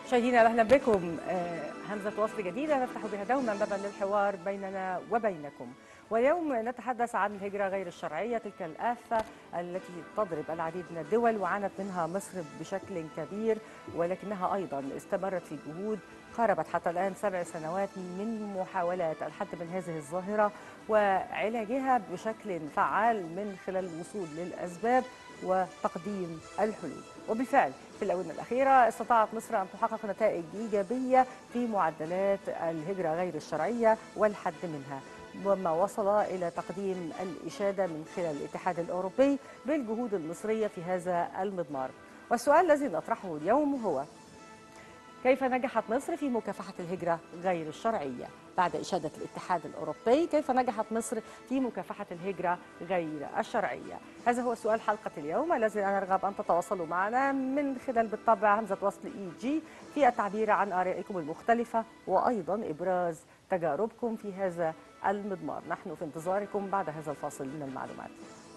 مشاهدينا اهلا بكم آه، همزه وصل جديده نفتح بها دوما بابا للحوار بيننا وبينكم واليوم نتحدث عن الهجره غير الشرعيه تلك الافه التي تضرب العديد من الدول وعانت منها مصر بشكل كبير ولكنها ايضا استمرت في جهود قاربت حتى الان سبع سنوات من محاولات الحد من هذه الظاهره وعلاجها بشكل فعال من خلال الوصول للاسباب وتقديم الحلول وبالفعل في الآونة الأخيرة استطاعت مصر أن تحقق نتائج إيجابية في معدلات الهجرة غير الشرعية والحد منها وما وصل إلى تقديم الإشادة من خلال الاتحاد الأوروبي بالجهود المصرية في هذا المضمار والسؤال الذي نطرحه اليوم هو كيف نجحت مصر في مكافحة الهجرة غير الشرعية بعد إشادة الاتحاد الأوروبي كيف نجحت مصر في مكافحة الهجرة غير الشرعية هذا هو سؤال حلقة اليوم الذي أنا أرغب أن تتواصلوا معنا من خلال بالطبع همزة وصل إي جي في التعبير عن آرائكم المختلفة وأيضا إبراز تجاربكم في هذا المضمار نحن في انتظاركم بعد هذا الفاصل من المعلومات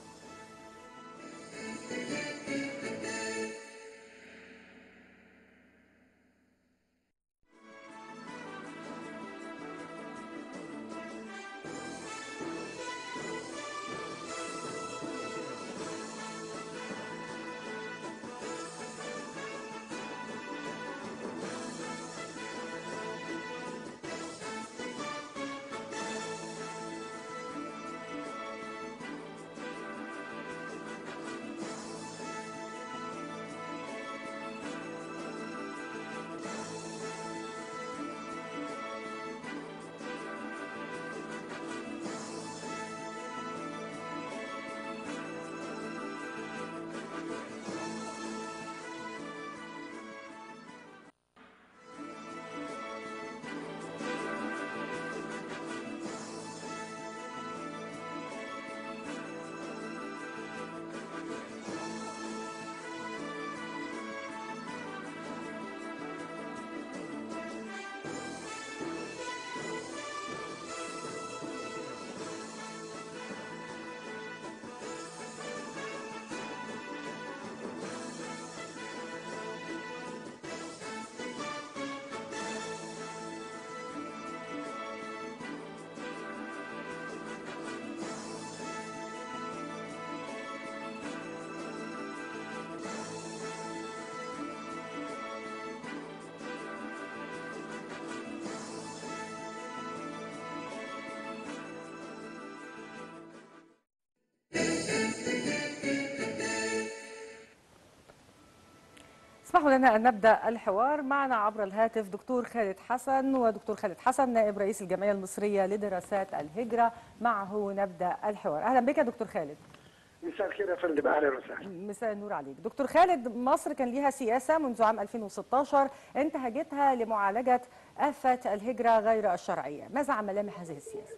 اسمحوا لنا أن نبدأ الحوار معنا عبر الهاتف دكتور خالد حسن ودكتور خالد حسن نائب رئيس الجمعية المصرية لدراسات الهجرة معه نبدأ الحوار أهلا بك دكتور خالد مساء الخير يا فندم اهلا وسهلا مساء النور عليك دكتور خالد مصر كان ليها سياسة منذ عام 2016 انتهجتها لمعالجة آفة الهجرة غير الشرعية ما زعم ملامح هذه السياسة؟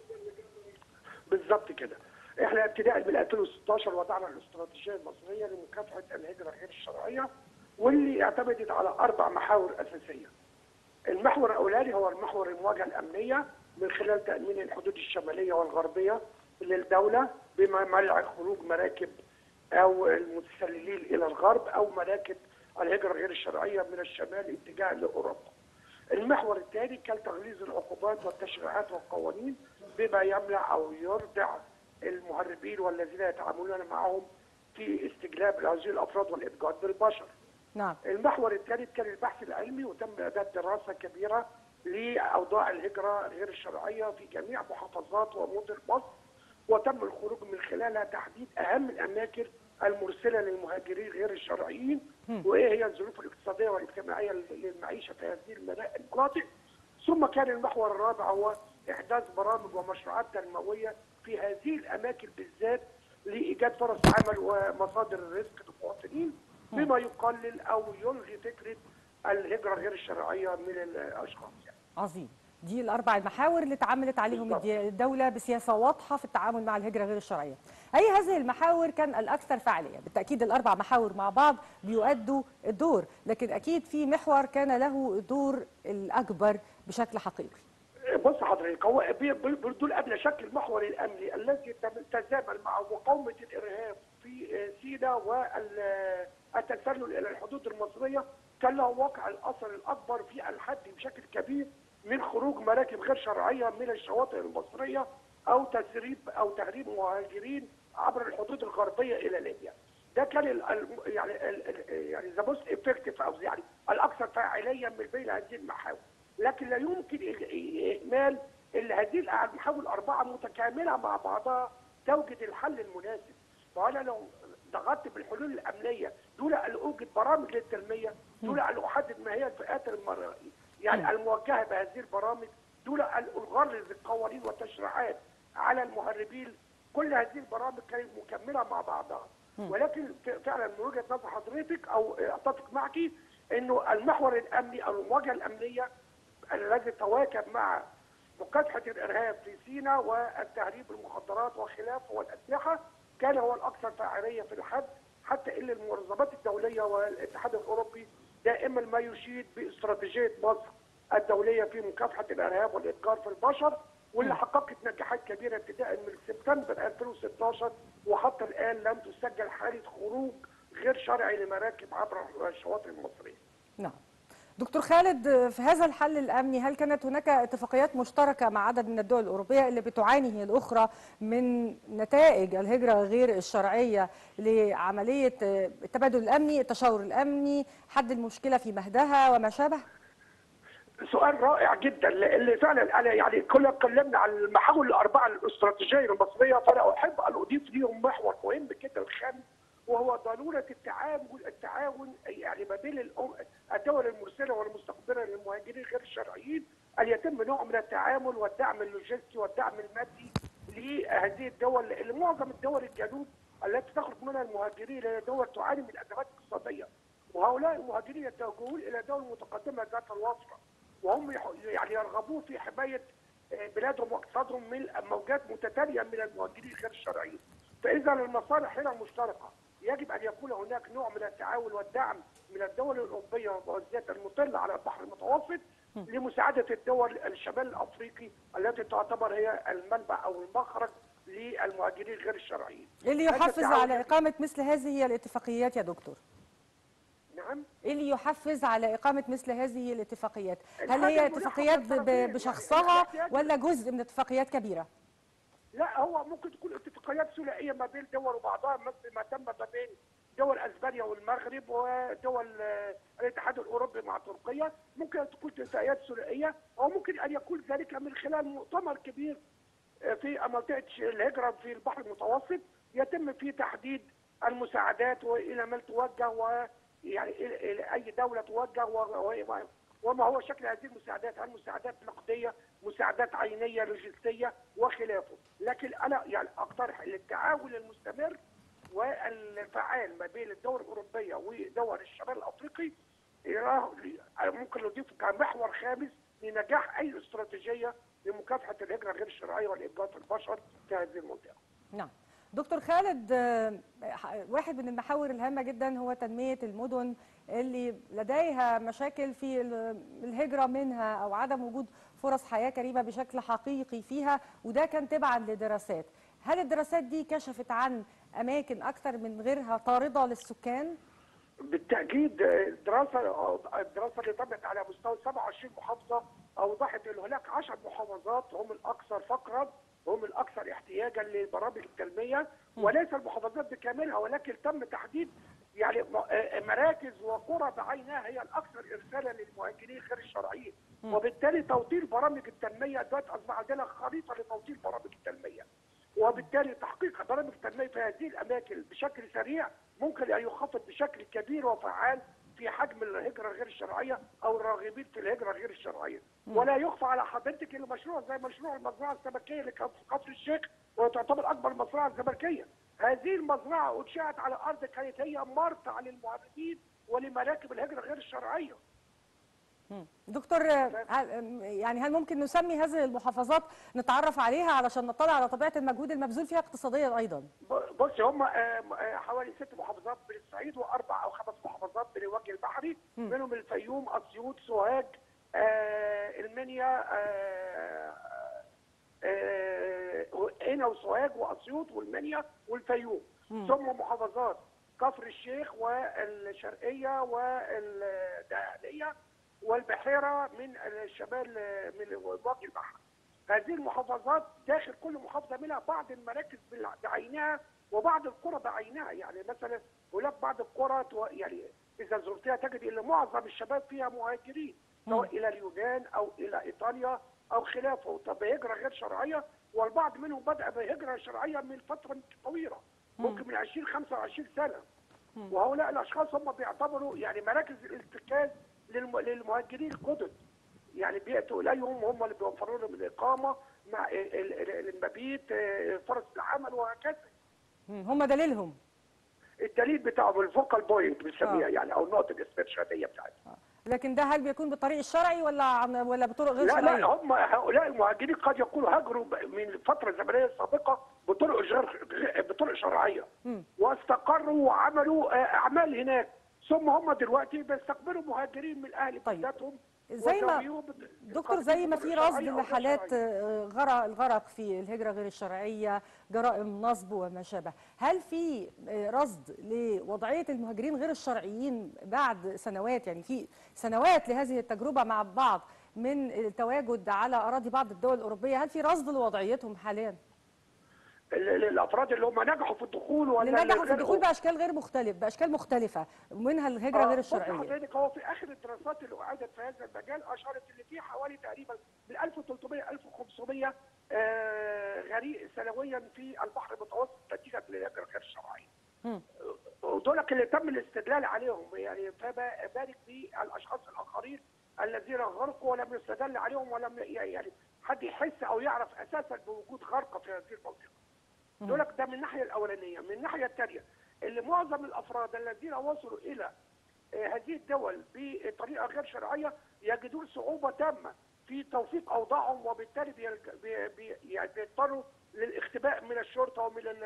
بالظبط كده احنا ابتداء من 2016 وضعنا الاستراتيجيه المصريه لمكافحه الهجره غير الشرعيه واللي اعتمدت على اربع محاور اساسيه. المحور الاولاني هو المحور المواجهه الامنيه من خلال تامين الحدود الشماليه والغربيه للدوله بما منع خروج مراكب او المتسللين الى الغرب او مراكب الهجره غير الشرعيه من الشمال اتجاه لاوروبا. المحور الثاني كان تغليظ العقوبات والتشريعات والقوانين بما يمنع او يردع المهربين والذين يتعاملون معهم في استجلاب هذه الافراد والابجاد بالبشر. نعم المحور الثالث كان البحث العلمي وتم اعداد دراسه كبيره لاوضاع الهجره غير الشرعيه في جميع محافظات ومدن مصر وتم الخروج من خلالها تحديد اهم الاماكن المرسله للمهاجرين غير الشرعيين وايه هي الظروف الاقتصاديه والاجتماعيه للمعيشه في هذه المناطق ثم كان المحور الرابع هو احداث برامج ومشروعات تنمويه في هذه الاماكن بالذات لايجاد فرص عمل ومصادر الرزق للمواطنين بما يقلل او يلغي فكره الهجره غير الشرعيه من الاشخاص يعني. عظيم دي الأربع المحاور اللي تعاملت عليهم بالضبط. الدولة بسياسة واضحة في التعامل مع الهجرة غير الشرعية أي هذه المحاور كان الأكثر فعالية بالتأكيد الأربع محاور مع بعض بيؤدوا الدور لكن أكيد في محور كان له الدور الأكبر بشكل حقيقي بص حضرتك هو بي- بي- دول قبل شكل المحور الامني الذي تم- تزامن مع مقاومه الارهاب في سيناء والتسلل الى الحدود المصريه كان له واقع الاثر الاكبر في الحد بشكل كبير من خروج مراكب غير شرعيه من الشواطئ المصريه او تسريب او تهريب مهاجرين عبر الحدود الغربيه الى ليبيا. ده كان ال ال يعني ال ال يعني ذا موست افكتيف او يعني الاكثر فاعليه من بين هذه المحاور. لكن لا يمكن إه- اهمال ان هذه المحاور الاربعه متكامله مع بعضها توجد الحل المناسب. فانا لو ضغطت بالحلول الامنيه دون ان اوجد برامج للتنميه، دون ان احدد ما هي الفئات المر... يعني الموجهه بهذه البرامج، دون ان اغرز القوانين والتشريعات على المهربين، كل هذه البرامج كانت مكمله مع بعضها. ولكن ف- فعلا من وجهه نظر حضرتك او اتفق معك انه المحور الامني او المواجهه الامنيه الذي تواكب مع مكافحه الارهاب في سيناء والتهريب المخدرات وخلافه والاسلحه كان هو الاكثر فاعليه في الحد حتى ان المنظمات الدوليه والاتحاد الاوروبي دائما ما يشيد باستراتيجيه مصر الدوليه في مكافحه الارهاب والاتجار في البشر واللي حققت نجاحات كبيره ابتداء من سبتمبر 2016 وحتى الان لم تسجل حاله خروج غير شرعي لمراكب عبر الشواطئ المصريه. نعم دكتور خالد في هذا الحل الامني هل كانت هناك اتفاقيات مشتركه مع عدد من الدول الاوروبيه اللي بتعاني هي الاخرى من نتائج الهجره غير الشرعيه لعمليه التبادل الامني، التشاور الامني، حد المشكله في مهدها وما شابه؟ سؤال رائع جدا لان فعلا انا يعني كنا اتكلمنا عن المحاور الاربعه الاستراتيجيه المصريه فانا احب ان اضيف ليهم محور مهم جدا الخامس وهو ضروره التعاون التعاون يعني ما بين الأم- الدول المرسله والمستقبله للمهاجرين غير الشرعيين ان يتم نوع من التعامل والدعم اللوجستي والدعم المادي لهذه الدول لان معظم الدول الجنوب التي تخرج منها المهاجرين هي دول تعاني من ازمات اقتصاديه وهؤلاء المهاجرين يتوجهون الى دول متقدمه ذات الوفره وهم يح- يعني يرغبون في حمايه آه، بلادهم واقتصادهم من موجات متتاليه من المهاجرين غير الشرعيين. فاذا المصالح هنا مشتركه، يجب ان يكون هناك نوع من التعاون والدعم من الدول الاوروبيه وبالذات المطله على البحر المتوسط لمساعده الدول الشمال الافريقي التي تعتبر هي المنبع او المخرج للمهاجرين غير الشرعيين. إيه اللي هذا يحفز التعاون على يجب- اقامه مثل هذه الاتفاقيات يا دكتور؟ نعم ايه اللي يحفز على اقامه مثل هذه الاتفاقيات؟ هل الحاجة هي المناخ اتفاقيات ب- والطرفين، يعني ب- بشخصها الاحتياج- ولا جزء من اتفاقيات كبيره؟ لا هو ممكن تكون اتفاقيات ثنائيه ما بين دول وبعضها مثل ما تم ما بين دول اسبانيا والمغرب ودول آه، الاتحاد الاوروبي مع تركيا ممكن تكون اتفاقيات ثنائيه او ممكن ان يكون ذلك من خلال مؤتمر كبير آه، في منطقه ش- الهجره في البحر المتوسط يتم فيه تحديد المساعدات والى من توجه ويعني الى إلى اي دوله توجه و- و- وما هو شكل هذه المساعدات هل مساعدات نقديه مساعدات عينيه لوجستيه وخلافه لكن انا يعني اقترح التعاون المستمر والفعال ما بين الدول الاوروبيه ودول الشمال الافريقي يراه- ممكن نضيفه كمحور خامس لنجاح اي استراتيجيه لمكافحه الهجره غير الشرعيه والاباده البشر في هذه المنطقه. نعم دكتور خالد آه، واحد من المحاور الهامة جدا هو تنمية المدن اللي لديها مشاكل في ال- الهجرة منها أو عدم وجود فرص حياة كريمة بشكل حقيقي فيها وده كان تبعا لدراسات هل الدراسات دي كشفت عن أماكن أكثر من غيرها طاردة للسكان؟ بالتاكيد الدراسه الدراسه اللي تمت على مستوى 27 محافظه اوضحت ان هناك 10 محافظات هم الاكثر فقرا هم الاكثر احتياجا لبرامج التنميه وليس المحافظات بكاملها ولكن تم تحديد يعني م- آه، مراكز وقرى بعينها هي الاكثر ارسالا للمهاجرين غير الشرعيين وبالتالي توطير برامج التنميه دلوقتي اصبح عندنا خريطه لتوطير برامج التنميه وبالتالي تحقيق برامج التنميه في هذه الاماكن بشكل سريع ممكن ان يخفض بشكل كبير وفعال في حجم الهجره غير الشرعيه او الراغبين في الهجره غير الشرعيه ولا يخفى على حضرتك ان مشروع زي مشروع المزرعه السمكيه اللي كان في كفر الشيخ وتعتبر اكبر مزرعه سمكيه هذه المزرعه انشئت على ارض كانت هي مرتع للمهاجرين ولمراكب الهجره غير الشرعيه دكتور آه، هل- يعني هل ممكن نسمي هذه المحافظات نتعرف عليها علشان نطلع على طبيعة المجهود المبذول فيها اقتصاديا أيضا؟ ب- بص هم آه، آه، حوالي ست محافظات من الصعيد واربع او خمس محافظات من الوجه البحري منهم الفيوم اسيوط سوهاج آه، المنيا آه، آه، هنا وسوهاج واسيوط والمنيا والفيوم ثم محافظات كفر الشيخ والشرقيه والدهليه والبحيره من الشمال من وجه البحر. هذه المحافظات داخل كل محافظه منها بعض المراكز بال- بعينها وبعض القرى بعينها يعني مثلا هناك بعض القرى تو- يعني اذا زرتها تجد ان معظم الشباب فيها مهاجرين سواء الى اليونان او الى ايطاليا او خلافه طب بهجره غير شرعيه والبعض منهم بدا بهجره شرعيه من فتره طويله ممكن من 20 25 سنه وهؤلاء الاشخاص هم بيعتبروا يعني مراكز الارتكاز للم- للمهاجرين الجدد يعني بياتوا اليهم هم اللي بيوفروا لهم الاقامه مع ال- ال- المبيت آه، فرص العمل وهكذا مم. هم دليلهم الدليل بتاعهم الفوكال بوينت بنسميها آه. يعني او النقطه الاسترشاديه بتاعتهم لكن ده هل بيكون بالطريق الشرعي ولا عن ولا بطرق غير لا شرعيه؟ لا هم هؤلاء المهاجرين قد يكونوا هاجروا ب- من فتره زمنيه سابقه بطرق غير غير- بطرق شرعيه مم. واستقروا وعملوا آه، اعمال هناك ثم هم دلوقتي بيستقبلوا مهاجرين من اهل طيب. بلادهم زي ما وزويهم بت- دكتور قد زي ما بطرق في رصد شرعية أو غير لحالات شرعية. آه، غرق الغرق في الهجرة غير الشرعية جرائم نصب وما شابه هل في آه، رصد لوضعية المهاجرين غير الشرعيين بعد سنوات يعني في سنوات لهذه التجربة مع بعض من التواجد على أراضي بعض الدول الأوروبية هل في رصد لوضعيتهم حاليا؟ ال- ال- الافراد اللي هم نجحوا في الدخول ولا اللي نجحوا في غير- الدخول باشكال غير مختلف باشكال مختلفه منها الهجره آه، غير بص الشرعيه حضرتك هو في اخر الدراسات اللي اعادت في هذا المجال اشارت ان في حوالي تقريبا من 1300 1500 آه، غريق سنويا في البحر المتوسط نتيجه للهجره غير الشرعيه. مم. ودولك اللي تم الاستدلال عليهم يعني فما بالك بالاشخاص الاخرين الذين غرقوا ولم يستدل عليهم ولم ي- يعني حد يحس او يعرف اساسا بوجود غرقه في هذه المنطقه. دولك ده من الناحيه الاولانيه، من الناحيه الثانيه اللي معظم الافراد الذين وصلوا الى آه، هذه الدول بطريقه غير شرعيه يجدون صعوبه تامه في توثيق اوضاعهم وبالتالي بيلج- بي بي يعني بيضطروا للاختباء من الشرطه ومن ال-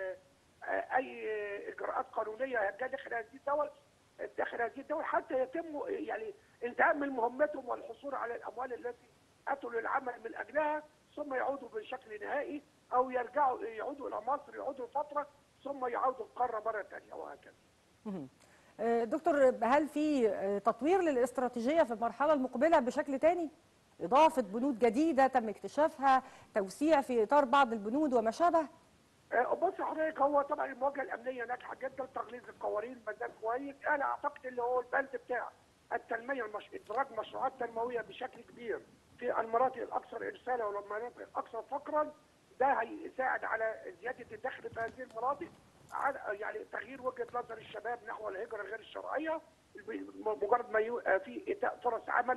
آه، اي اجراءات قانونيه داخل هذه الدول داخل هذه الدول حتى يتم يعني انتهاء من مهمتهم والحصول على الاموال التي اتوا للعمل من اجلها ثم يعودوا بشكل نهائي او يرجعوا يعودوا الى مصر يعودوا فتره ثم يعودوا القاره مره ثانيه وهكذا. مهم. آه، دكتور هل في آه، تطوير للاستراتيجيه في المرحله المقبله بشكل تاني اضافه بنود جديده تم اكتشافها توسيع في اطار بعض البنود وما شابه آه، بص حضرتك هو طبعا المواجهه الامنيه ناجحه جدا تغليظ القوانين ما زال كويس انا اعتقد اللي هو البند بتاع التنميه المش... ادراج مشروعات تنمويه بشكل كبير في المناطق الاكثر ارسالا والمناطق الاكثر فقرا ده هيساعد على زياده الدخل في هذه المناطق على يعني تغيير وجهه نظر الشباب نحو الهجره غير الشرعيه ب- مجرد ما يبقى في ايتاء فرص عمل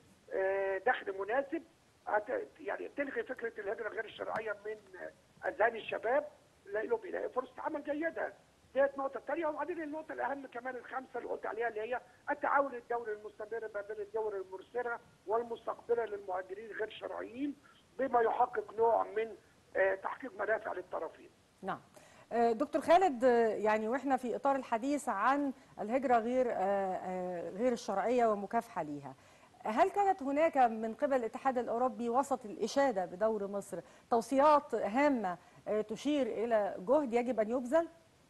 بدخل مناسب هت- يعني تلغي فكره الهجره غير الشرعيه من اذهان الشباب لانه بيلاقي فرصه عمل جيده ديت النقطه الثانيه وبعدين النقطه الاهم كمان الخامسه اللي قلت عليها اللي هي التعاون الدولي المستمر ما بين الدول المرسله والمستقبله للمهاجرين غير الشرعيين بما يحقق نوع من آه، تحقيق منافع للطرفين. نعم آه، دكتور خالد آه، يعني واحنا في اطار الحديث عن الهجره غير آه، آه، غير الشرعيه ومكافحه ليها هل كانت هناك من قبل الاتحاد الاوروبي وسط الاشاده بدور مصر توصيات هامه آه، تشير الى جهد يجب ان يبذل؟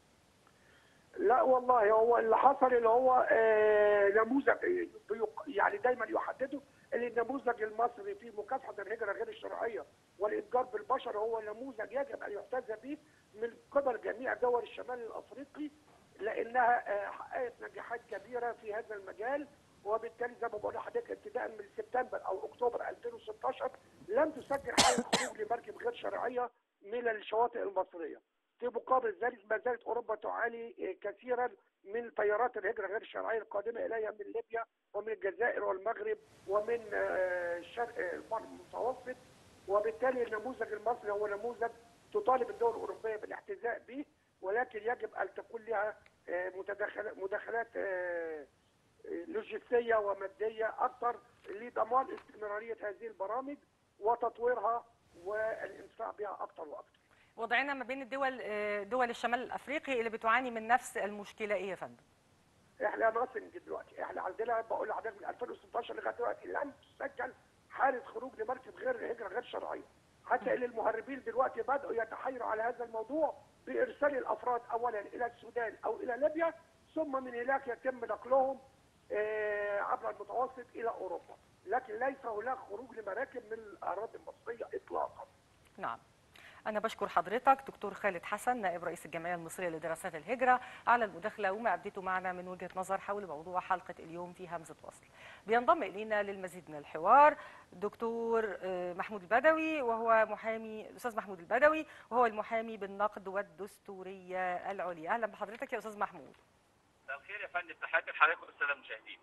لا والله هو اللي حصل اللي هو آه، نموذج بيق- يعني دايما يحدده ان النموذج المصري في مكافحه الهجره غير الشرعيه والاتجار بالبشر هو نموذج يجب ان يحتذى به من قبل جميع دول الشمال الافريقي لانها آه، حققت نجاحات كبيره في هذا المجال وبالتالي زي ما بقول لحضرتك ابتداء من سبتمبر او اكتوبر 2016 لم تسجل حاله خروج لمركب غير شرعيه من الشواطئ المصريه. في مقابل ذلك ما زالت اوروبا تعاني آه، كثيرا من تيارات الهجره غير الشرعيه القادمه اليها من ليبيا ومن الجزائر والمغرب ومن آه، شرق آه، البحر المتوسط وبالتالي النموذج المصري هو نموذج تطالب الدول الاوروبيه بالاحتذاء به ولكن يجب ان تكون لها آه، متداخلات مداخلات آه، لوجستيه وماديه اكثر لضمان استمراريه هذه البرامج وتطويرها والانتفاع بها اكثر واكثر. وضعنا ما بين الدول آه، دول الشمال الافريقي اللي بتعاني من نفس المشكله ايه يا فندم؟ احنا ناصنج دلوقتي احنا عندنا بقول لحضرتك من 2016 لغايه دلوقتي لم تسجل حاله خروج لمركب غير هجره غير شرعيه حتى ان المهربين دلوقتي بداوا يتحايروا على هذا الموضوع بارسال ارسال الافراد اولا الى السودان او الى ليبيا ثم من هناك يتم نقلهم آه، عبر المتوسط الى اوروبا لكن ليس هناك خروج لمراكب من الاراضي المصريه اطلاقا نعم أنا بشكر حضرتك دكتور خالد حسن نائب رئيس الجمعية المصرية لدراسات الهجرة على المداخلة وما أبديته معنا من وجهة نظر حول موضوع حلقة اليوم في همزة وصل بينضم إلينا للمزيد من الحوار دكتور آه، محمود البدوي وهو محامي الأستاذ محمود البدوي وهو المحامي بالنقد والدستورية العليا أهلا بحضرتك يا أستاذ محمود مساء الخير يا فندم تحياتي لحضرتك والساده المشاهدين.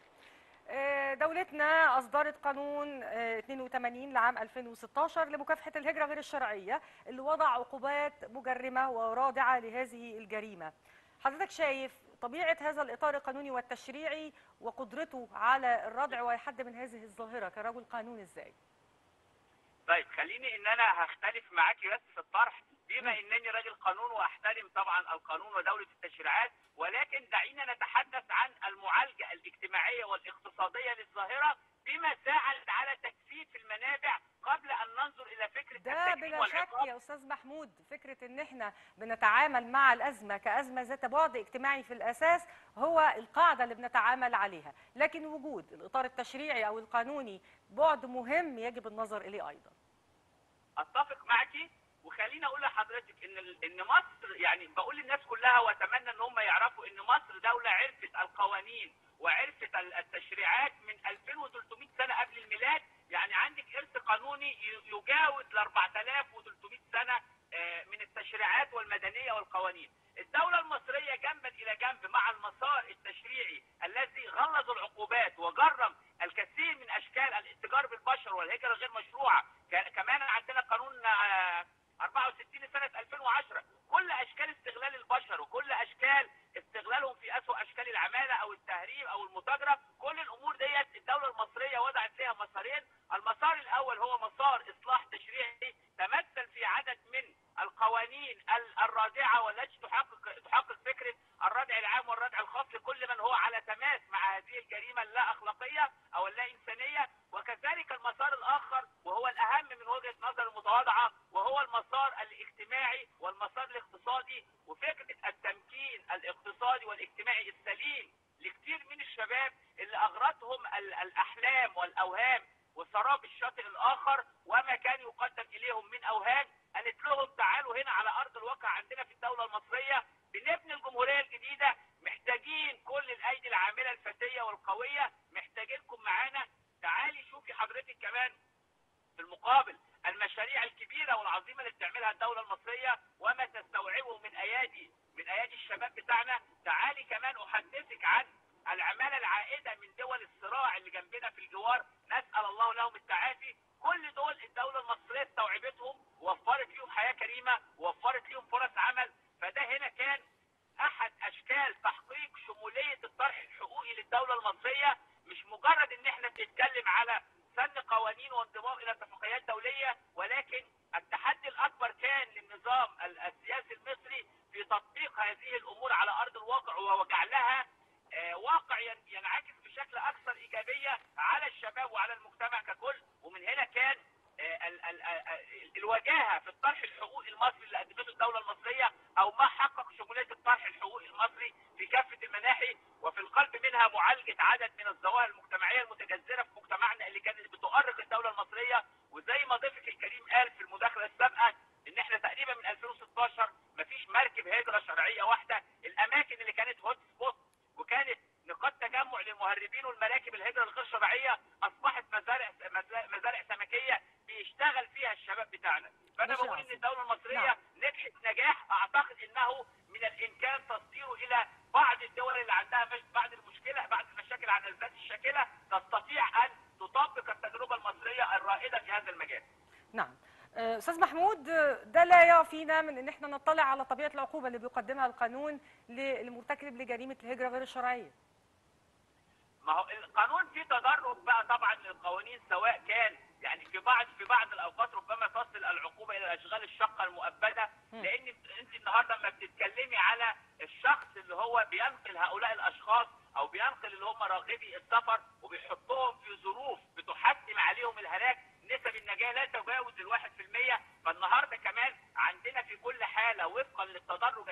آه، دولتنا أصدرت قانون آه، 82 لعام 2016 لمكافحة الهجرة غير الشرعية اللي وضع عقوبات مجرمة ورادعة لهذه الجريمة حضرتك شايف طبيعة هذا الإطار القانوني والتشريعي وقدرته على الردع والحد من هذه الظاهرة كرجل قانون إزاي؟ طيب خليني ان انا هختلف معاكي بس في الطرح بما انني راجل قانون واحترم طبعا القانون ودوله التشريعات ولكن دعينا نتحدث عن المعالجه الاجتماعيه والاقتصاديه للظاهره بما ساعد على تكثيف المنابع قبل ان ننظر الى فكره ده التجريم بلا شك والعقاب. يا أستاذ محمود فكرة إن إحنا بنتعامل مع الأزمة كأزمة ذات بعد اجتماعي في الأساس هو القاعدة اللي بنتعامل عليها لكن وجود الإطار التشريعي أو القانوني بعد مهم يجب النظر إليه أيضا اتفق معك وخليني اقول لحضرتك ان ال- ان مصر يعني بقول للناس كلها واتمنى ان هم يعرفوا ان مصر دوله عرفت القوانين وعرفت ال- التشريعات من 2300 سنه قبل الميلاد يعني عندك ارث قانوني ي- يجاوز ل 4300 سنه آه، من التشريعات والمدنيه والقوانين. الدوله المصريه جنبا الى جنب مع المسار التشريعي الذي غلظ العقوبات وجرم الكثير من اشكال الاتجار بالبشر والهجره غير مشروعه ك- كمان عندنا قانون آه، 64 سنه 2010 كل اشكال استغلال البشر وكل اشكال استغلالهم في اسوء اشكال العماله او التهريب او المتاجره كل الامور ديت الدوله المصريه وضعت لها مسارين المسار الاول هو مسار اصلاح تشريعي تمثل في عدد من القوانين ال- الرادعه والتي تحقق تحقق فكره الردع العام والردع الخاص لكل من هو على تماس مع هذه الجريمه اللا اخلاقيه او اللا انسانيه وكذلك المسار الاخر وهو الاهم من وجهه نظر المتواضعه وهو المسار الاجتماعي والمسار الاقتصادي وفكره التمكين الاقتصادي والاجتماعي السليم لكثير من الشباب اللي اغرتهم ال- الاحلام والاوهام وسراب الشاطئ الاخر وما كان يقدم اليهم من اوهام قالت لهم تعالوا هنا على ارض الواقع عندنا في الدوله المصريه بنبني الجمهوريه الجديده محتاجين كل الايدي العامله الفتيه والقويه محتاجينكم معانا تعالي شوفي حضرتك كمان في المقابل المشاريع الكبيره والعظيمه اللي بتعملها الدوله المصريه وما تستوعبه من ايادي من ايادي الشباب بتاعنا تعالي كمان احدثك عن العماله العائده من دول الصراع اللي جنبنا في الجوار نسال الله لهم التعافي كل دول الدوله المصريه استوعبتهم ووفرت لهم حياه كريمه ووفرت لهم فرص عمل فده هنا كان احد اشكال تحقيق شموليه الطرح الحقوقي للدوله المصريه مش مجرد ان احنا بنتكلم على سن قوانين وانضمام الى اتفاقيات دوليه ولكن التحدي الاكبر كان للنظام ال- السياسي المصري في تطبيق هذه الامور على ارض الواقع وجعلها آه، واقع ين- ينعكس بشكل اكثر ايجابيه على الشباب وعلى المجتمع ككل ومن هنا كان آه، ال- ال- ال- الوجاهه في الطرح الحقوقي المصري اللي قدمته الدوله المصريه او ما حقق شموليه الطرح الحقوقي المصري في كافه المناحي وفي القلب منها معالجه عدد من الظواهر المجتمعيه المتجذره في مجتمعنا اللي كانت بتؤرق الدوله المصريه وزي ما ضيفك الكريم قال في المداخله السابقه ان احنا تقريبا من 2016 مفيش مركب هجره شرعيه واحده الاماكن اللي كانت هوت سبوت وكانت نقاط تجمع للمهربين والمراكب الهجره الغير شرعيه اصبحت مزارع مزارع سمكيه بيشتغل فيها الشباب بتاعنا فانا ماشي يا بقول ان عاصم. الدوله المصريه نعم. نجحت نجاح اعتقد انه من الامكان تصديره الى بعض الدول اللي عندها مش بعض المشكله بعض المشاكل عن الذات الشاكله تستطيع ان تطبق التجربه المصريه الرائده في هذا المجال نعم آه، استاذ محمود آه، ده لا يعفينا من ان احنا نطلع على طبيعه العقوبه اللي بيقدمها القانون للمرتكب لجريمه الهجره غير الشرعيه ما هو القانون فيه تدرج بقى طبعا للقوانين سواء كان يعني في بعض في بعض الاوقات ربما تصل العقوبه الى الاشغال الشاقه المؤبده مم. لان انت النهارده لما بتتكلمي على الشخص اللي هو بينقل هؤلاء الاشخاص او بينقل اللي هم راغبي السفر وبيحطهم في ظروف بتحتم عليهم الهلاك نسب النجاه لا تجاوز الواحد في المية فالنهارده كمان عندنا في كل حاله وفقا للتدرج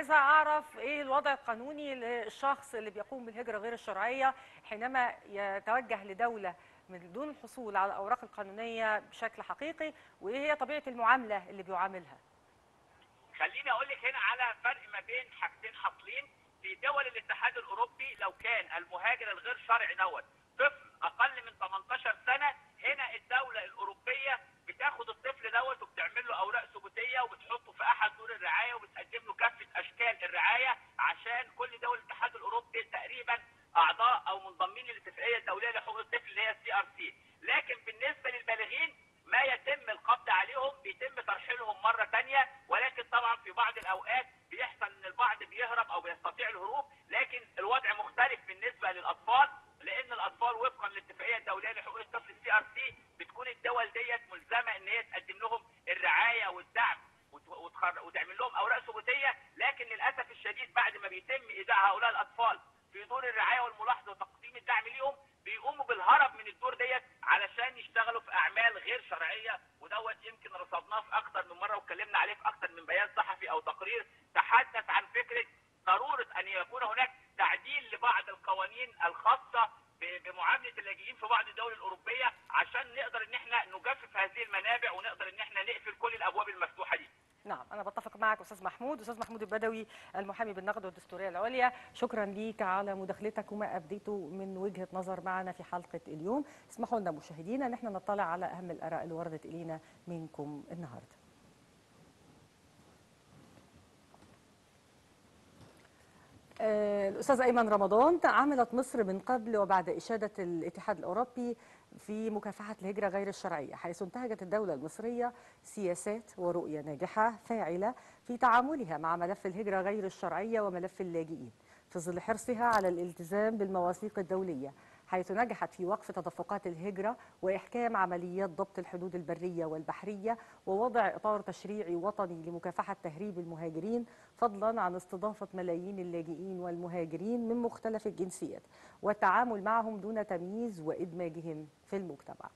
عايزه اعرف ايه الوضع القانوني للشخص اللي بيقوم بالهجره غير الشرعيه حينما يتوجه لدوله من دون الحصول على الاوراق القانونيه بشكل حقيقي وايه هي طبيعه المعامله اللي بيعاملها خليني اقول لك هنا على فرق ما بين حاجتين حاصلين في دول الاتحاد الاوروبي لو كان المهاجر الغير شرعي دوت طفل اقل من 18 سنه هنا الدوله الاوروبيه بتاخد الطفل دوت وبتعمل له اوراق ثبوتيه وبتحطه في احد دور الرعايه وبتقدم له كافه اشكال الرعايه عشان كل دول الاتحاد الاوروبي تقريبا اعضاء او منضمين للاتفاقيه الدوليه لحقوق الطفل اللي هي السي ار سي لكن بالنسبه للبالغين ما يتم القبض عليهم بيتم ترحيلهم مره ثانيه ولكن طبعا في بعض الاوقات بيحصل ان البعض بيهرب او بيستطيع الهروب لكن الوضع مختلف بالنسبه للاطفال لان الاطفال وفقا للاتفاقيه الدوليه لحقوق الطفل السي ار سي بتكون الدول ديت ملزمه ان هي تقدم لهم الرعايه والدعم وت- وتخر- وتعمل لهم اوراق ثبوتيه لكن للاسف الشديد بعد ما بيتم ايداع هؤلاء الاطفال في دور الرعايه والملاحظه وتقديم الدعم ليهم بيقوموا بالهرب من الدور ديت علشان يشتغلوا في اعمال غير شرعيه ودوت يمكن رصدناه في اكتر من مره واتكلمنا عليه في اكتر من بيان صحفي او تقرير تحدث عن فكره ضروره ان يكون هناك تعديل لبعض القوانين الخاصه ب- بمعامله اللاجئين في بعض الدول الاوروبيه عشان نقدر ان احنا نجفف هذه المنابع ونقدر ان احنا نقفل كل الابواب المفتوحه دي. نعم أنا بتفق معك أستاذ محمود أستاذ محمود البدوي المحامي بالنقد والدستورية العليا شكرا ليك على مداخلتك وما أبديته من وجهة نظر معنا في حلقة اليوم اسمحوا لنا مشاهدينا أن احنا نطلع على أهم الآراء اللي وردت إلينا منكم النهاردة آه، الأستاذ أيمن رمضان عملت مصر من قبل وبعد إشادة الاتحاد الأوروبي في مكافحة الهجرة غير الشرعية حيث انتهجت الدولة المصرية سياسات ورؤية ناجحة فاعلة في تعاملها مع ملف الهجرة غير الشرعية وملف اللاجئين في ظل حرصها على الالتزام بالمواثيق الدولية حيث نجحت في وقف تدفقات الهجرة وإحكام عمليات ضبط الحدود البرية والبحرية ووضع إطار تشريعي وطني لمكافحة تهريب المهاجرين فضلا عن استضافة ملايين اللاجئين والمهاجرين من مختلف الجنسيات والتعامل معهم دون تمييز وإدماجهم في المجتمع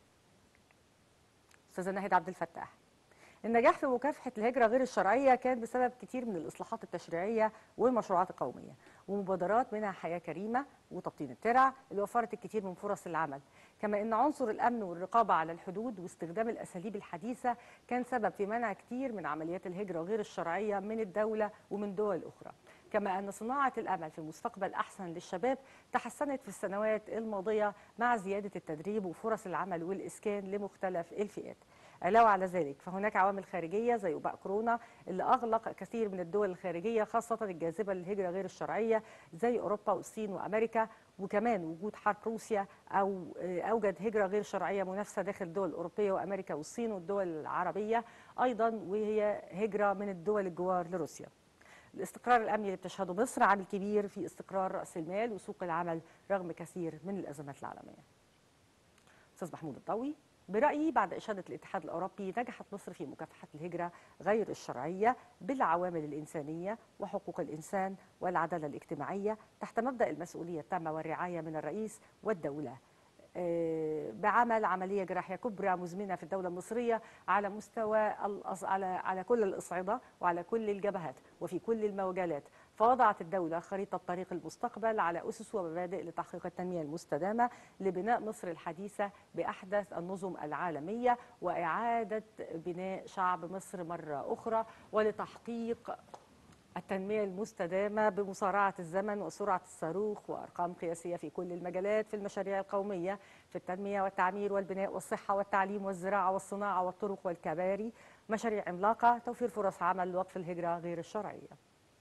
أستاذة ناهد عبد الفتاح النجاح في مكافحة الهجرة غير الشرعية كان بسبب كتير من الإصلاحات التشريعية والمشروعات القومية ومبادرات منها حياة كريمة وتبطين الترع اللي وفرت الكثير من فرص العمل كما أن عنصر الأمن والرقابة على الحدود واستخدام الأساليب الحديثة كان سبب في منع كتير من عمليات الهجرة غير الشرعية من الدولة ومن دول أخرى كما أن صناعة الأمل في مستقبل أحسن للشباب تحسنت في السنوات الماضية مع زيادة التدريب وفرص العمل والإسكان لمختلف الفئات علاوة على ذلك فهناك عوامل خارجية زي وباء كورونا اللي أغلق كثير من الدول الخارجية خاصة الجاذبة للهجرة غير الشرعية زي أوروبا والصين وأمريكا وكمان وجود حرب روسيا أو أوجد هجرة غير شرعية منافسة داخل الدول الأوروبية وأمريكا والصين والدول العربية أيضا وهي هجرة من الدول الجوار لروسيا الاستقرار الامني اللي بتشهده مصر عامل كبير في استقرار راس المال وسوق العمل رغم كثير من الازمات العالميه. استاذ محمود الضوي برأيي بعد إشادة الاتحاد الأوروبي نجحت مصر في مكافحة الهجرة غير الشرعية بالعوامل الإنسانية وحقوق الإنسان والعدالة الاجتماعية تحت مبدأ المسؤولية التامة والرعاية من الرئيس والدولة آه، بعمل عمليه جراحيه كبرى مزمنه في الدوله المصريه على مستوى الأص... على على كل الاصعده وعلى كل الجبهات وفي كل المجالات فوضعت الدوله خريطه طريق المستقبل على اسس ومبادئ لتحقيق التنميه المستدامه لبناء مصر الحديثه باحدث النظم العالميه واعاده بناء شعب مصر مره اخرى ولتحقيق التنمية المستدامة بمصارعة الزمن وسرعة الصاروخ وأرقام قياسية في كل المجالات في المشاريع القومية في التنمية والتعمير والبناء والصحة والتعليم والزراعة والصناعة والطرق والكباري مشاريع عملاقة توفير فرص عمل وقف الهجرة غير الشرعية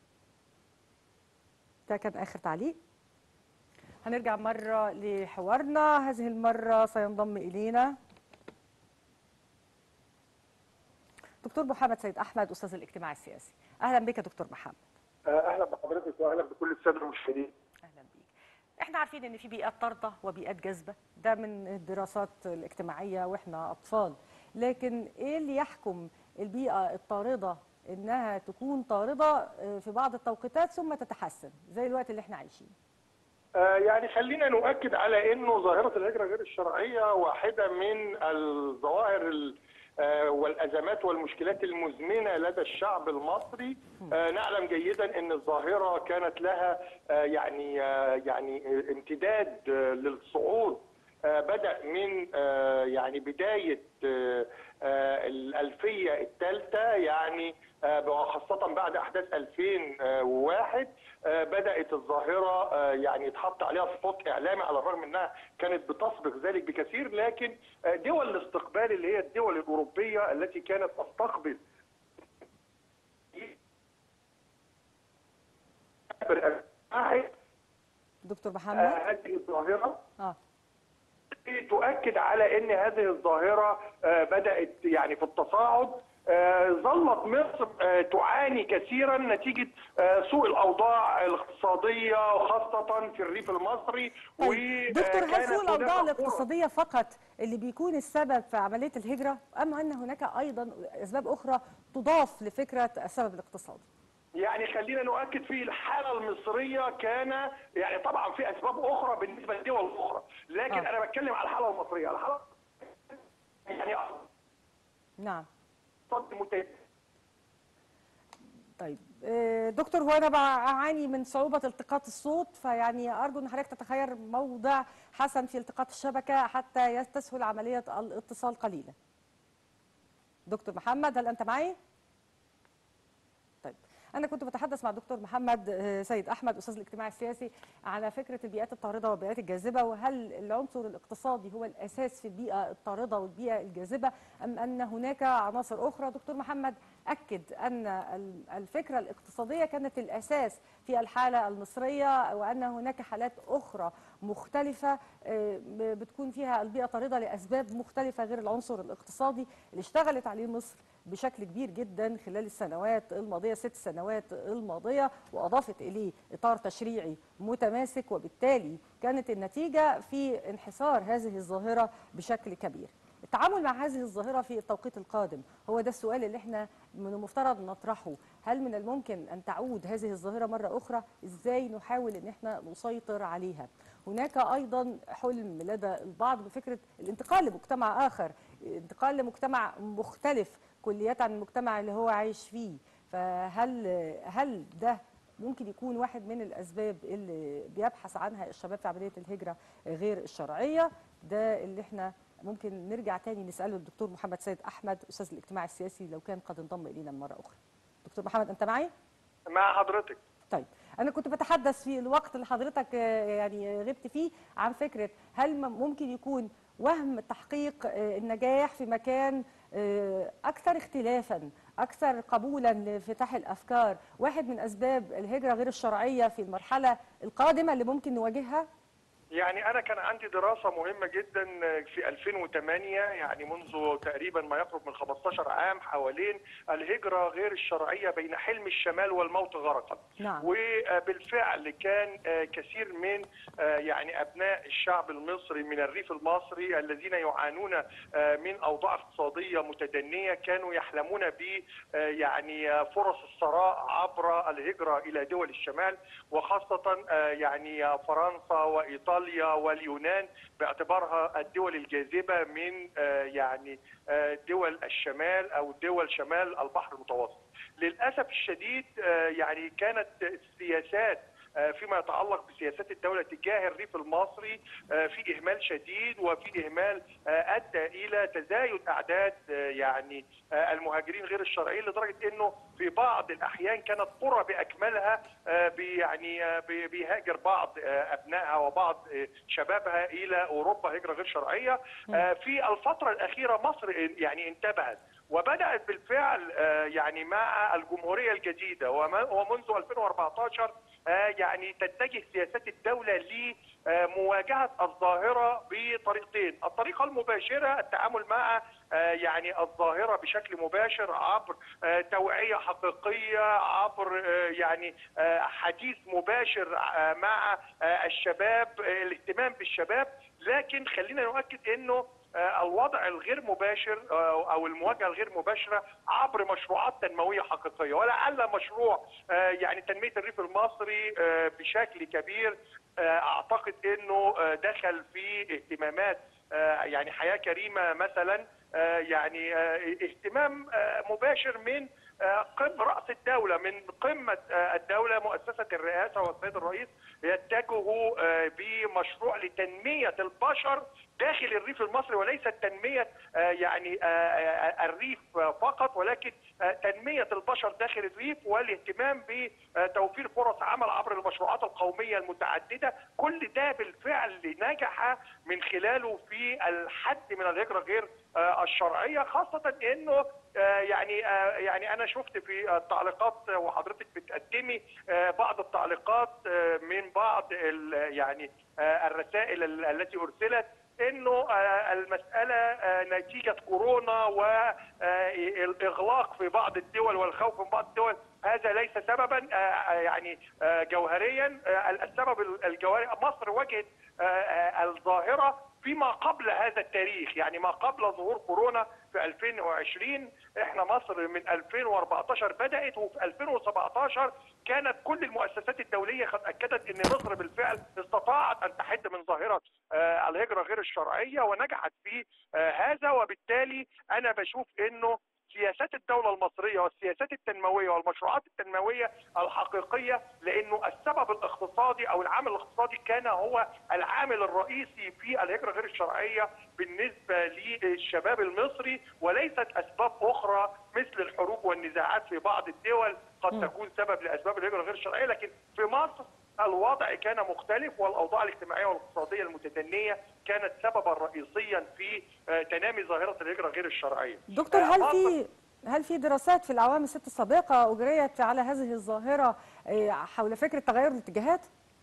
ده كان آخر تعليق هنرجع مرة لحوارنا هذه المرة سينضم إلينا دكتور محمد سيد أحمد أستاذ الاجتماع السياسي أهلا بك دكتور محمد اهلا بحضرتك واهلا بكل الساده المشاهدين اهلا بيك احنا عارفين ان في بيئات طارده وبيئات جاذبه ده من الدراسات الاجتماعيه واحنا اطفال لكن ايه اللي يحكم البيئه الطارده انها تكون طارده في بعض التوقيتات ثم تتحسن زي الوقت اللي احنا عايشين آه يعني خلينا نؤكد على انه ظاهره الهجره غير الشرعيه واحده من الظواهر آه، والازمات والمشكلات المزمنه لدى الشعب المصري آه، نعلم جيدا ان الظاهره كانت لها آه، يعني آه، يعني آه، امتداد آه، للصعود آه، بدأ من آه، يعني بداية آه، آه، الألفية الثالثة يعني آه، وخاصة بعد أحداث 2001 آه، بدأت الظاهرة آه، يعني يتحط عليها سبوت إعلامي على الرغم أنها كانت بتسبق ذلك بكثير لكن آه، دول الاستقبال اللي هي الدول الأوروبية التي كانت تستقبل دكتور محمد هذه الظاهرة اه تؤكد على ان هذه الظاهره آه، بدات يعني في التصاعد آه، ظلت مصر آه، تعاني كثيرا نتيجه آه، سوء الاوضاع الاقتصاديه خاصه في الريف المصري طيب دكتور هل سوء الاوضاع هناك فرص. الاقتصاديه فقط اللي بيكون السبب في عمليه الهجره ام ان هناك ايضا اسباب اخرى تضاف لفكره السبب الاقتصادي يعني خلينا نؤكد في الحاله المصريه كان يعني طبعا في اسباب اخرى بالنسبه للدول الاخرى لكن آه. انا بتكلم على الحاله المصريه الحاله يعني نعم اقتصاد متزن طيب آه، دكتور هو انا بعاني من صعوبه التقاط الصوت فيعني ارجو ان حضرتك تتخير موضع حسن في التقاط الشبكه حتى تسهل عمليه الاتصال قليلا دكتور محمد هل انت معي طيب أنا كنت بتحدث مع الدكتور محمد آه، سيد أحمد أستاذ الاجتماع السياسي على فكرة البيئات الطاردة والبيئات الجاذبة وهل العنصر الاقتصادي هو الأساس في البيئة الطاردة والبيئة الجاذبة أم أن هناك عناصر أخرى دكتور محمد أكد أن ال- الفكرة الاقتصادية كانت الأساس في الحالة المصرية وأن هناك حالات أخرى مختلفة آه، ب- بتكون فيها البيئة طاردة لأسباب مختلفة غير العنصر الاقتصادي اللي اشتغلت عليه مصر بشكل كبير جدا خلال السنوات الماضيه ست سنوات الماضيه واضافت اليه اطار تشريعي متماسك وبالتالي كانت النتيجه في انحسار هذه الظاهره بشكل كبير. التعامل مع هذه الظاهره في التوقيت القادم هو ده السؤال اللي احنا من المفترض نطرحه، هل من الممكن ان تعود هذه الظاهره مره اخرى؟ ازاي نحاول ان احنا نسيطر عليها؟ هناك ايضا حلم لدى البعض بفكره الانتقال لمجتمع اخر، انتقال لمجتمع مختلف كلية عن المجتمع اللي هو عايش فيه فهل هل ده ممكن يكون واحد من الأسباب اللي بيبحث عنها الشباب في عملية الهجرة غير الشرعية ده اللي احنا ممكن نرجع تاني نسأله الدكتور محمد سيد أحمد أستاذ الاجتماع السياسي لو كان قد انضم إلينا مرة أخرى دكتور محمد أنت معي؟ مع حضرتك طيب أنا كنت بتحدث في الوقت اللي حضرتك آه، يعني غبت فيه عن فكرة هل م- ممكن يكون وهم تحقيق آه، النجاح في مكان آه، أكثر اختلافا أكثر قبولا لانفتاح الأفكار واحد من أسباب الهجرة غير الشرعية في المرحلة القادمة اللي ممكن نواجهها؟ يعني انا كان عندي دراسه مهمه جدا في 2008 يعني منذ تقريبا ما يقرب من 15 عام حوالين الهجره غير الشرعيه بين حلم الشمال والموت غرقا نعم. وبالفعل كان آه، كثير من آه، يعني ابناء الشعب المصري من الريف المصري الذين يعانون آه، من اوضاع اقتصاديه متدنيه كانوا يحلمون ب آه، يعني آه، فرص الثراء عبر الهجره الى دول الشمال وخاصه آه، يعني آه، فرنسا وايطاليا واليونان باعتبارها الدول الجاذبه من آه، يعني آه، دول الشمال او دول شمال البحر المتوسط. للاسف الشديد آه، يعني كانت السياسات آه، فيما يتعلق بسياسات الدولة تجاه الريف المصري آه، في إهمال شديد وفي إهمال آه، أدى إلى تزايد أعداد آه، يعني آه، المهاجرين غير الشرعيين لدرجة أنه في بعض الأحيان كانت قرى بأكملها آه، بي- يعني آه، بي- بيهاجر بعض آه، أبنائها وبعض آه، شبابها إلى أوروبا هجرة غير شرعية آه، في الفترة الأخيرة مصر يعني انتبهت وبدأت بالفعل آه، يعني مع الجمهورية الجديدة وما- ومنذ 2014 آه، يعني تتجه سياسات الدولة لمواجهة الظاهرة بطريقتين الطريقة المباشرة التعامل مع آه، يعني الظاهرة بشكل مباشر عبر آه، توعية حقيقية عبر آه، يعني آه، حديث مباشر آه، مع آه، الشباب آه، الاهتمام بالشباب لكن خلينا نؤكد انه آه، الوضع الغير مباشر آه، او المواجهه الغير مباشره عبر مشروعات تنمويه حقيقيه ولعل مشروع آه، يعني تنميه الريف المصري آه، بشكل كبير آه، اعتقد انه آه، دخل في اهتمامات آه، آه، يعني حياه كريمه مثلا آه، يعني آه، اهتمام آه، مباشر من آه، قم راس الدوله من قمه آه، الدوله مؤسسه الرئاسه والسيد الرئيس يتجهوا آه، بمشروع لتنميه البشر داخل الريف المصري وليس تنميه آه، يعني آه، آه، الريف فقط ولكن آه، تنميه البشر داخل الريف والاهتمام بتوفير فرص عمل عبر المشروعات القوميه المتعدده كل ده بالفعل نجح من خلاله في الحد من الهجره غير آه، الشرعيه خاصه انه آه، يعني آه، يعني انا شفت في التعليقات وحضرتك بتقدمي آه، بعض التعليقات آه، من بعض ال- يعني آه، الرسائل ال- التي ارسلت انه آه، المساله آه، نتيجه كورونا والاغلاق في بعض الدول والخوف من بعض الدول هذا ليس سببا آه، يعني آه، جوهريا آه، السبب الجوهري مصر واجهت آه، آه، الظاهره فيما قبل هذا التاريخ يعني ما قبل ظهور كورونا في 2020 احنا مصر من 2014 بدات وفي 2017 كانت كل المؤسسات الدوليه قد اكدت ان مصر بالفعل استطاعت ان تحد من ظاهره آه، الهجره غير الشرعيه ونجحت في آه، هذا وبالتالي انا بشوف انه سياسات الدولة المصرية والسياسات التنموية والمشروعات التنموية الحقيقية لأنه السبب الاقتصادي أو العامل الاقتصادي كان هو العامل الرئيسي في الهجرة غير الشرعية بالنسبة للشباب المصري وليست أسباب أخرى مثل الحروب والنزاعات في بعض الدول قد تكون سبب لأسباب الهجرة غير الشرعية لكن في مصر الوضع كان مختلف والاوضاع الاجتماعيه والاقتصاديه المتدنيه كانت سببا رئيسيا في آه، تنامي ظاهره الهجره غير الشرعيه. دكتور آه، هل خاصة- في هل في دراسات في الاعوام الست السابقه اجريت على هذه الظاهره آه، حول فكره تغير الاتجاهات؟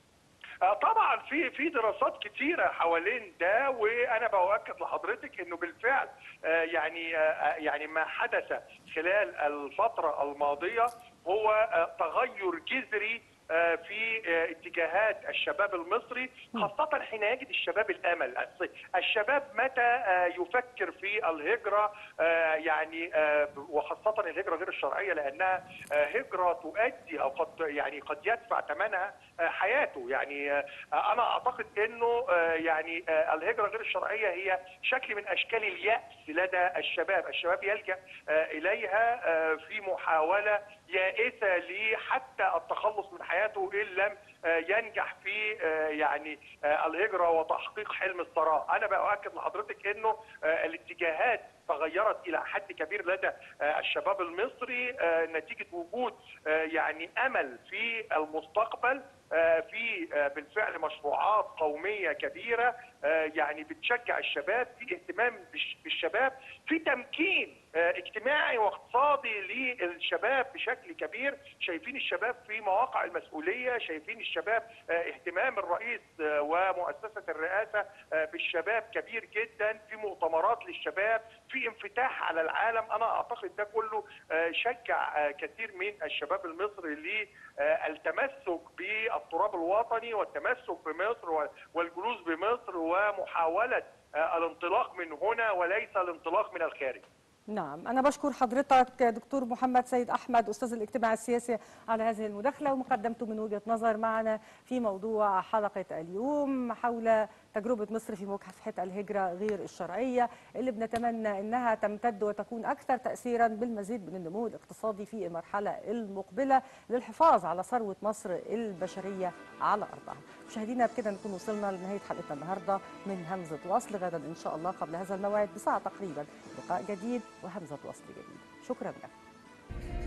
آه، طبعا في في دراسات كتيره حوالين ده وانا باؤكد لحضرتك انه بالفعل آه، يعني آه، يعني ما حدث خلال الفتره الماضيه هو آه، تغير جذري آه، في آه، اتجاهات الشباب المصري خاصة حين يجد الشباب الأمل الص- الشباب متى آه، يفكر في الهجرة آه، يعني آه، وخاصة الهجرة غير الشرعية لأنها آه، هجرة تؤدي أو قد يعني قد يدفع ثمنها آه، حياته يعني آه، أنا أعتقد أنه آه، يعني آه، الهجرة غير الشرعية هي شكل من أشكال اليأس لدى الشباب الشباب يلجأ آه، إليها آه، في محاولة يائسة لحتى التخلص من حياته إن لم آه، ينجح في آه، يعني آه، الهجرة وتحقيق حلم الثراء أنا بأؤكد لحضرتك أنه آه، الاتجاهات تغيرت إلى حد كبير لدى آه، الشباب المصري آه، نتيجة وجود آه، يعني أمل في المستقبل آه، في آه، بالفعل مشروعات قومية كبيرة آه، يعني بتشجع الشباب في اهتمام بالش- بالشباب في تمكين آه، اجتماعي واقتصادي للشباب بشكل كبير شايفين الشباب في مواقع المسؤولية شايفين الشباب آه، اهتمام الرئيس آه، ومؤسسة الرئاسة آه، بالشباب كبير جدا في مؤتمرات للشباب في انفتاح على العالم انا اعتقد ده كله آه، شجع آه، كثير من الشباب المصري للتمسك بالتراب الوطني والتمسك بمصر و- والجلوس بمصر ومحاولة آه، الانطلاق من هنا وليس الانطلاق من الخارج نعم أنا بشكر حضرتك دكتور محمد سيد أحمد أستاذ الاجتماع السياسي على هذه المداخلة ومقدمته من وجهة نظر معنا في موضوع حلقة اليوم حول تجربة مصر في مكافحة الهجرة غير الشرعية اللي بنتمنى أنها تمتد وتكون أكثر تأثيرا بالمزيد من النمو الاقتصادي في المرحلة المقبلة للحفاظ على ثروة مصر البشرية على أرضها مشاهدينا بكده نكون وصلنا لنهاية حلقتنا النهاردة من همزة وصل غدا إن شاء الله قبل هذا الموعد بساعة تقريبا لقاء جديد وهمزة وصل جديد شكرا لكم